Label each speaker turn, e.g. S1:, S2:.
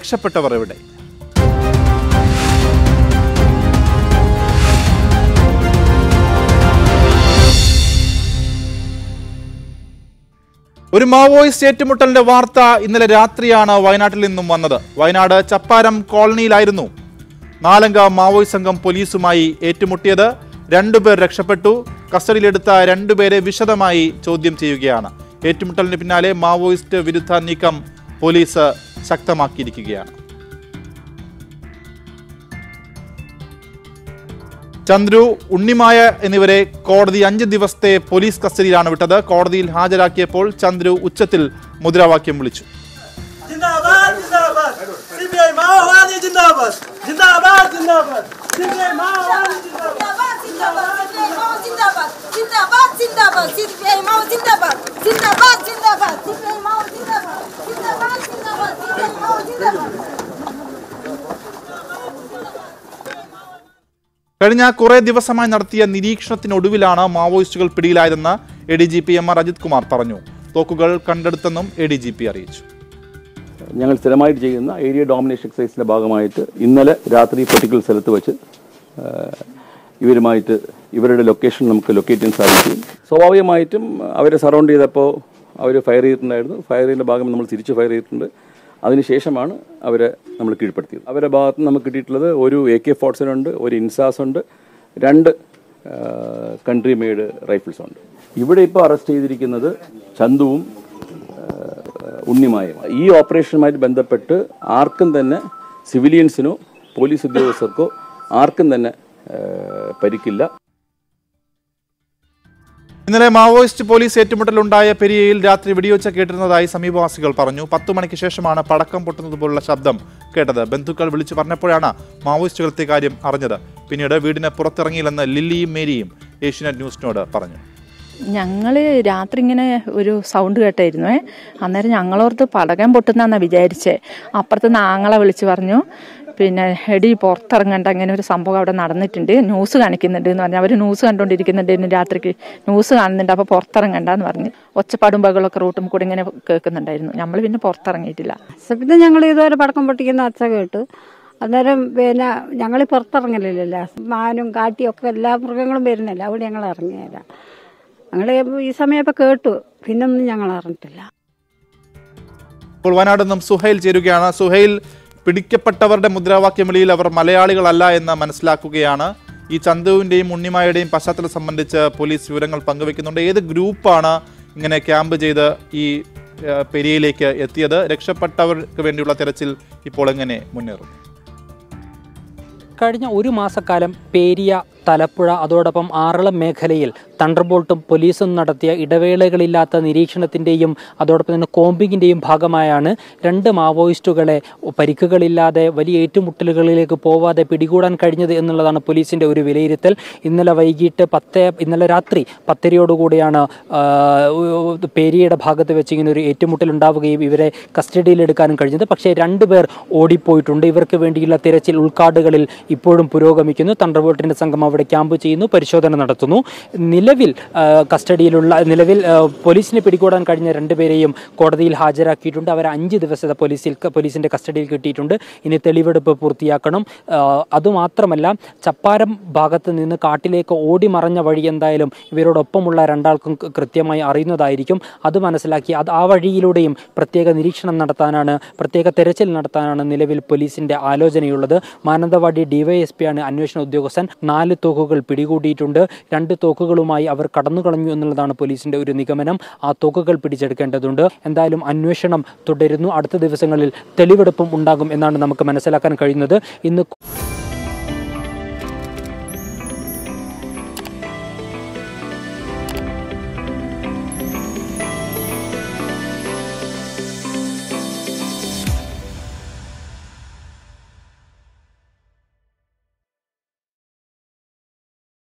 S1: രക്ഷപ്പെട്ടവർ എവിടെ ഒരു മാവോയിസ്റ്റ് ഏറ്റുമുട്ടലിന്റെ വാർത്ത ഇന്നലെ രാത്രിയാണ് വയനാട്ടിൽ നിന്നും വന്നത് വയനാട് ചപ്പാരം കോളനിയിലായിരുന്നു നാലംഗ മാവോയിസ്റ്റ് സംഘം പോലീസുമായി ഏറ്റുമുട്ടിയത് രണ്ടുപേർ രക്ഷപ്പെട്ടു കസ്റ്റഡിയിലെടുത്ത രണ്ടുപേരെ വിശദമായി ചോദ്യം ചെയ്യുകയാണ് ഏറ്റുമുട്ടലിന് പിന്നാലെ മാവോയിസ്റ്റ് വിരുദ്ധ നീക്കം പോലീസ് ശക്തമാക്കിയിരിക്കുകയാണ് ചന്ദ്രു ഉണ്ണിമായ എന്നിവരെ കോടതി അഞ്ച് ദിവസത്തെ പോലീസ് കസ്റ്റഡിയിലാണ് വിട്ടത് കോടതിയിൽ ഹാജരാക്കിയപ്പോൾ ചന്ദ്രു ഉച്ചത്തിൽ മുദ്രാവാക്യം വിളിച്ചു
S2: जिंदाबाद जिंदाबाद सीबीआई माओवादी जिंदाबाद जिंदाबाद जिंदाबाद सीबीआई माओवादी जिंदाबाद
S3: जिंदाबाद जिंदाबाद जिंदाबाद सीबीआई माओ जिंदाबाद जिंदाबाद जिंदाबाद सीबीआई माओ जिंदाबाद जिंदाबाद जिंदाबाद सीबीआई माओ जिंदाबाद
S1: കഴിഞ്ഞ കുറേ ദിവസമായി നടത്തിയ നിരീക്ഷണത്തിനൊടുവിലാണ് മാവോയിസ്റ്റുകൾ പിടിയിലായതെന്ന് A D G P M R Ajith Kumar പറഞ്ഞു തോക്കുകൾ കണ്ടെടുത്തെന്നും എ ഡി ജി പി അറിയിച്ചു
S4: ഞങ്ങൾ സ്ഥിരമായിട്ട് ചെയ്യുന്ന ഏരിയ ഡോമിനേഷൻ എക്സസൈസിൻ്റെ ഭാഗമായിട്ട് ഇന്നലെ രാത്രി പെർട്ടിക്കുലർ സ്ഥലത്ത് വെച്ച് ആ, ഇവരുമായിട്ട് ഇവരുടെ ലൊക്കേഷൻ നമുക്ക് ലൊക്കേറ്റ് ചെയ്യാൻ സാധിക്കും സ്വാഭാവികമായിട്ടും അവരെ സറൗണ്ട് ചെയ്തപ്പോൾ അവർ ഫയർ ചെയ്തിട്ടുണ്ടായിരുന്നു ഫയർ ചെയ്തതിൻ്റെ ഭാഗം നമ്മൾ തിരിച്ച് ഫയർ ചെയ്തിട്ടുണ്ട് അതിനുശേഷമാണ് അവരെ നമ്മൾ കീഴ്പ്പെടുത്തിയത് അവരുടെ ഭാഗത്ത് നിന്ന് നമുക്ക് കിട്ടിയിട്ടുള്ളത് ഒരു എ കെ ഫോർട്സൺ ഉണ്ട് ഒരു ഇൻസാസ് ഉണ്ട് രണ്ട് കൺട്രി മെയ്ഡ് റൈഫിൾസ് ഉണ്ട് ഇവിടെ ഇപ്പോൾ അറസ്റ്റ് ചെയ്തിരിക്കുന്നത് ചന്തുവും ഏഹ് ഉണ്ണിമായും ഈ ഓപ്പറേഷനുമായിട്ട് ബന്ധപ്പെട്ട് ആർക്കും തന്നെ സിവിലിയൻസിനോ പോലീസ് ഉദ്യോഗസ്ഥർക്കോ ആർക്കും തന്നെ ഏഹ് പരിക്കില്ല
S1: ഇന്നലെ മാവോയിസ്റ്റ് പോലീസ് ഏറ്റുമുട്ടലുണ്ടായ പെരിയയിൽ രാത്രി വെടിവെച്ച കേട്ടിരുന്നതായി സമീപവാസികൾ പറഞ്ഞു പത്തു മണിക്ക് ശേഷമാണ് പടക്കം പൊട്ടുന്നത് പോലുള്ള ശബ്ദം കേട്ടത് ബന്ധുക്കൾ വിളിച്ചു പറഞ്ഞപ്പോഴാണ് മാവോയിസ്റ്റുകളത്തെ കാര്യം അറിഞ്ഞത് പിന്നീട് വീടിന് പുറത്തിറങ്ങിയില്ലെന്ന് ലില്ലിയും മേരിയും ഏഷ്യനെറ്റ് ന്യൂസിനോട് പറഞ്ഞു
S5: ഞങ്ങൾ രാത്രി ഇങ്ങനെ ഒരു സൗണ്ട് കേട്ടായിരുന്നു അന്നേരം ഞങ്ങളോർത്ത് പടകം പൊട്ടുന്നാന്നാ വിചാരിച്ചേ അപ്പുറത്ത് നിന്ന് ആങ്ങളെ വിളിച്ച് പറഞ്ഞു പിന്നെ എടി പുറത്തിറങ്ങണ്ട അങ്ങനെ ഒരു സംഭവം അവിടെ നടന്നിട്ടുണ്ട് ന്യൂസ് കാണിക്കുന്നുണ്ട് എന്ന് പറഞ്ഞു അവർ ന്യൂസ് കണ്ടുകൊണ്ടിരിക്കുന്നുണ്ടായിരുന്നു രാത്രിക്ക് ന്യൂസ് കാണുന്നുണ്ട് അപ്പോൾ പുറത്തിറങ്ങണ്ട എന്ന് പറഞ്ഞ് ഒച്ചപ്പാടും ബഹളമൊക്കെ റൂട്ടും കൂടി ഇങ്ങനെ കേൾക്കുന്നുണ്ടായിരുന്നു നമ്മൾ പിന്നെ പുറത്തിറങ്ങിയിട്ടില്ല
S6: പിന്നെ ഞങ്ങൾ ഇതുവരെ പടക്കം പൊട്ടിക്കുന്ന ഒച്ച കേട്ടു അന്നേരം പിന്നെ ഞങ്ങൾ പുറത്തിറങ്ങലില്ലല്ലോ മാനും കാട്ടിയും ഒക്കെ എല്ലാ മൃഗങ്ങളും വരുന്നില്ല അവിടെ ഞങ്ങൾ ഇറങ്ങിയില്ല ഞങ്ങൾ ഈ സമയമപ്പോൾ കേട്ടു പിന്നൊന്നും ഞങ്ങൾ അറിഞ്ഞിട്ടില്ല
S1: ഇപ്പോൾ വയനാട് നിന്നും സുഹൈൽ ചേരുകയാണ് സുഹൈൽ പിടിക്കപ്പെട്ടവരുടെ മുദ്രാവാക്യം വിളിയിൽ അവർ മലയാളികളല്ല എന്ന് മനസ്സിലാക്കുകയാണ് ഈ ചന്തുവിന്റെയും ഉണ്ണിമായുടെയും പശ്ചാത്തലം സംബന്ധിച്ച് പോലീസ് വിവരങ്ങൾ പങ്കുവെക്കുന്നുണ്ട് ഏത് ഗ്രൂപ്പാണ് ഇങ്ങനെ ക്യാമ്പ് ചെയ്ത് ഈ ഏഹ്, പെരിയയിലേക്ക് എത്തിയത് രക്ഷപ്പെട്ടവർക്ക് വേണ്ടിയുള്ള തെരച്ചിൽ ഇപ്പോൾ എങ്ങനെ മുന്നേറും
S7: കഴിഞ്ഞ ഒരു മാസക്കാലം പേരിയ തലപ്പുഴ അതോടൊപ്പം ആറളം മേഖലയിൽ തണ്ടർബോൾട്ടും പോലീസും നടത്തിയ ഇടവേളകളില്ലാത്ത നിരീക്ഷണത്തിൻ്റെയും അതോടൊപ്പം തന്നെ കോമ്പിങ്ങിൻ്റെയും ഭാഗമായാണ് രണ്ട് മാവോയിസ്റ്റുകളെ പരിക്കുകളില്ലാതെ വലിയ ഏറ്റുമുട്ടലുകളിലേക്ക് പോവാതെ പിടികൂടാൻ കഴിഞ്ഞത് എന്നുള്ളതാണ് പോലീസിൻ്റെ ഒരു വിലയിരുത്തൽ ഇന്നലെ വൈകിട്ട് പത്ത് ഇന്നലെ രാത്രി പത്തരയോടുകൂടിയാണ് ആ, പേരിയയുടെ ഭാഗത്ത് വെച്ച് ഇങ്ങനെ ഒരു ഏറ്റുമുട്ടൽ ഉണ്ടാവുകയും ഇവരെ കസ്റ്റഡിയിലെടുക്കാനും കഴിഞ്ഞത് പക്ഷേ രണ്ടുപേർ ഓടിപ്പോയിട്ടുണ്ട് ഇവർക്ക് വേണ്ടിയുള്ള തിരച്ചിൽ ഉൾക്കാടുകളിൽ ഇപ്പോഴും പുരോഗമിക്കുന്നു തണ്ടർബോൾട്ടിൻ്റെ സംഘം അവിടെ ക്യാമ്പ് ചെയ്യുന്നു പരിശോധന നടത്തുന്നു നിലവിൽ ആ, കസ്റ്റഡിയിലുള്ള നിലവിൽ ആ, പോലീസിനെ പിടികൂടാൻ കഴിഞ്ഞ രണ്ടുപേരെയും കോടതിയിൽ ഹാജരാക്കിയിട്ടുണ്ട് അവരെ അഞ്ച് ദിവസത്തെ പോലീസിൽ പോലീസിന്റെ കസ്റ്റഡിയിൽ കിട്ടിയിട്ടുണ്ട് ഇനി തെളിവെടുപ്പ് പൂർത്തിയാക്കണം ആ, അതുമാത്രമല്ല ചപ്പാരം ഭാഗത്ത് നിന്ന് കാട്ടിലേക്ക് ഓടി മറഞ്ഞ വഴി എന്തായാലും ഇവരോടൊപ്പമുള്ള രണ്ടാൾക്കും കൃ- കൃത്യമായി അറിയുന്നതായിരിക്കും അത് മനസ്സിലാക്കി അത് ആ വഴിയിലൂടെയും പ്രത്യേക നിരീക്ഷണം നടത്താനാണ് പ്രത്യേക തെരച്ചിൽ നടത്താനാണ് നിലവിൽ പോലീസിന്റെ ആലോചനയുള്ളത് മാനന്തവാടി ഡിവൈഎസ്പി ആണ് അന്വേഷണ ഉദ്യോഗസ്ഥൻ നാല് തോക്കുകൾ പിടികൂടിയിട്ടുണ്ട് രണ്ട് തോക്കുകളുമായി അവർ കടന്നു കളഞ്ഞു എന്നുള്ളതാണ് പോലീസിന്റെ ഒരു നിഗമനം ആ തോക്കുകൾ പിടിച്ചെടുക്കേണ്ടതുണ്ട് എന്തായാലും അന്വേഷണം തുടരുന്നു അടുത്ത ദിവസങ്ങളിൽ തെളിവെടുപ്പും ഉണ്ടാകും എന്നാണ് നമുക്ക് മനസ്സിലാക്കാൻ കഴിയുന്നത് ഇന്ന്